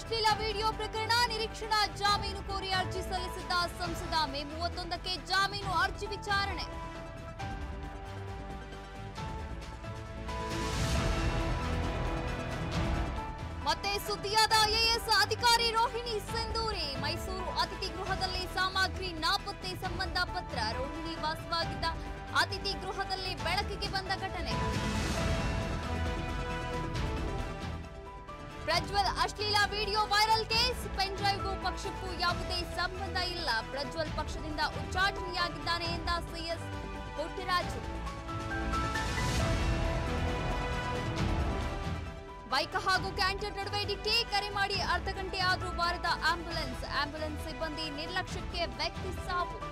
ಅಶ್ಲೀಲ ವಿಡಿಯೋ ಪ್ರಕರಣ ನಿರೀಕ್ಷಣಾ ಜಾಮೀನು ಕೋರಿ ಅರ್ಜಿ ಸಲ್ಲಿಸಿದ್ದ ಸಂಸದ ಮೇ ಮೂವತ್ತೊಂದಕ್ಕೆ ಜಾಮೀನು ಅರ್ಜಿ ವಿಚಾರಣೆ ಮತ್ತೆ ಸುದ್ದಿಯಾದ ಐಎಎಸ್ ಅಧಿಕಾರಿ ರೋಹಿಣಿ ಸಿಂಧೂರಿ ಮೈಸೂರು ಅತಿಥಿ ಗೃಹದಲ್ಲಿ ಸಾಮಗ್ರಿ ನಾಪತ್ತೆ ಸಂಬಂಧ ಪತ್ರ ರೋಹಿಣಿ ವಾಸವಾಗಿದ್ದ ಅತಿಥಿ ಗೃಹದಲ್ಲಿ ಬೆಳಕಿಗೆ ಬಂದ ಘಟನೆ ಪ್ರಜ್ವಲ್ ಅಶ್ಲೀಲ ವಿಡಿಯೋ ವೈರಲ್ ಕೇಸ್ ಪೆನ್ ಡ್ರೈವ್ಗೂ ಪಕ್ಷಕ್ಕೂ ಯಾವುದೇ ಸಂಬಂಧ ಇಲ್ಲ ಪ್ರಜ್ವಲ್ ಪಕ್ಷದಿಂದ ಉಚ್ಚಾಟನೆಯಾಗಿದ್ದಾನೆ ಎಂದ ಸಿಎಸ್ ಪುಟ್ಟರಾಜು ಬೈಕ್ ಹಾಗೂ ಕ್ಯಾಂಟರ್ ನಡುವೆ ಡಿಕ್ಕಿ ಕರೆ ಮಾಡಿ ಅರ್ಧ ಗಂಟೆ ಆದರೂ ಬಾರದ ಆಂಬ್ಯುಲೆನ್ಸ್ ಆಂಬ್ಯುಲೆನ್ಸ್ ಸಿಬ್ಬಂದಿ ನಿರ್ಲಕ್ಷ್ಯಕ್ಕೆ ವ್ಯಕ್ತಿ ಸಾವು